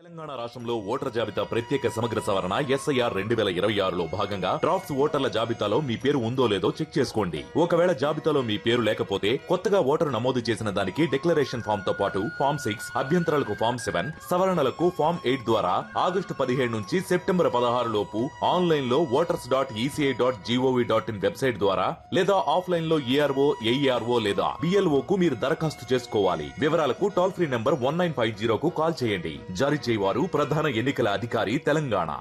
తెలంగాణ రాష్ట్రంలో ఓటర్ జాబితా ప్రత్యేక సమగ్ర సవరణ ఎస్ఐఆర్ రెండు వేల ఇరవై ఆరులో భాగంగా డ్రాఫ్ట్స్ ఓటర్ల జాబితాలో మీ పేరు ఉందో లేదో చెక్ చేసుకోండి ఒకవేళ జాబితాలో మీ పేరు లేకపోతే కొత్తగా ఓటరు నమోదు చేసిన దానికి డిక్లరేషన్ ఫామ్ తో పాటు ఫామ్ సిక్స్ అభ్యంతరాలకు ఫామ్ సెవెన్ సవరణలకు ఫామ్ ఎయిట్ ద్వారా ఆగస్టు పదిహేడు నుంచి సెప్టెంబర్ పదహారు లోపు ఆన్లైన్ లో voters dot ECI dot GOV dot in website ద్వారా లేదా ఆఫ్లైన్ లో ఈఆర్ఓ ఏఈఆర్ఓ లేదా బిఎల్ఓ కు మీరు దరఖాస్తు చేసుకోవాలి వివరాలకు toll free number one nine five జీరోకు కాల్ చేయండి జారీ చేయవారు ప్రధాన ఎన్నికల అధికారి Telangana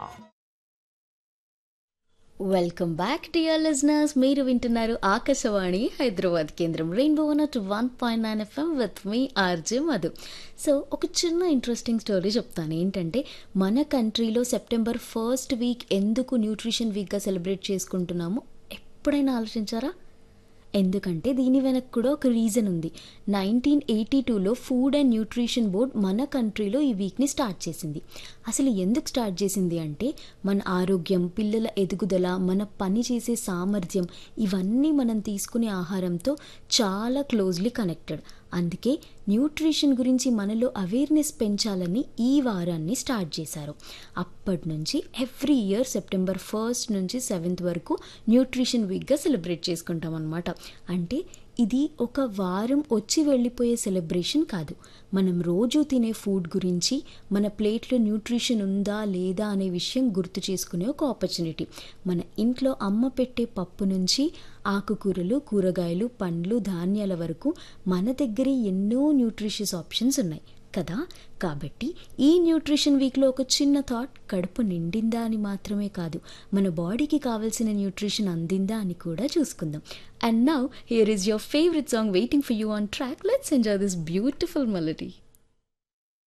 welcome back dear listeners మీరు వింటున్నారు ఆకాశవాణి హైదరాబాద్ కేంద్రం rainbow one at one point nine FM with మీ ఆర్జే మధు సో ఒక చిన్న ఇంట్రెస్టింగ్ స్టోరీ చెప్తాను ఏంటంటే మన కంట్రీలో సెప్టెంబర్ ఫస్ట్ వీక్ ఎందుకు న్యూట్రిషన్ వీక్గా సెలబ్రేట్ చేసుకుంటున్నామో ఎప్పుడైనా ఆలోచించారా ఎందుకంటే దీని వెనక కూడా ఒక రీజన్ ఉంది నైన్టీన్ ఎయిటీ టూలో ఫుడ్ అండ్ న్యూట్రిషన్ బోర్డ్ మన కంట్రీలో ఈ వీక్ని స్టార్ట్ చేసింది అసలు ఎందుకు స్టార్ట్ చేసింది అంటే మన ఆరోగ్యం పిల్లల ఎదుగుదల మన పని చేసే సామర్థ్యం ఇవన్నీ మనం తీసుకునే ఆహారంతో చాలా క్లోజ్లీ కనెక్టెడ్ అందుకే న్యూట్రిషన్ గురించి మనలో అవేర్నెస్ పెంచాలని ఈ వారాన్ని స్టార్ట్ చేశారు అప్పటి నుంచి ఎవ్రీ ఇయర్ సెప్టెంబర్ ఫస్ట్ నుంచి సెవెంత్ వరకు న్యూట్రిషన్ వీక్గా సెలబ్రేట్ చేసుకుంటాం అనమాట అంటే ఇది ఒక వారం వచ్చి వెళ్ళిపోయే సెలబ్రేషన్ కాదు మనం రోజు తినే ఫుడ్ గురించి మన ప్లేట్లో న్యూట్రిషన్ ఉందా లేదా అనే విషయం గుర్తు చేసుకునే ఒక ఆపర్చునిటీ మన ఇంట్లో అమ్మ పెట్టే పప్పు నుంచి ఆకుకూరలు కూరగాయలు పండ్లు ధాన్యాల వరకు మన దగ్గరే ఎన్నో న్యూట్రిషియస్ ఆప్షన్స్ ఉన్నాయి కదా కాబట్టి ఈ న్యూట్రిషన్ వీక్లో ఒక చిన్న థాట్ కడుపు నిండిందా అని మాత్రమే కాదు మన బాడీకి కావాల్సిన న్యూట్రిషన్ అందిందా అని కూడా చూసుకుందాం and now here is your favourite song waiting for you on track let's enjoy this beautiful melody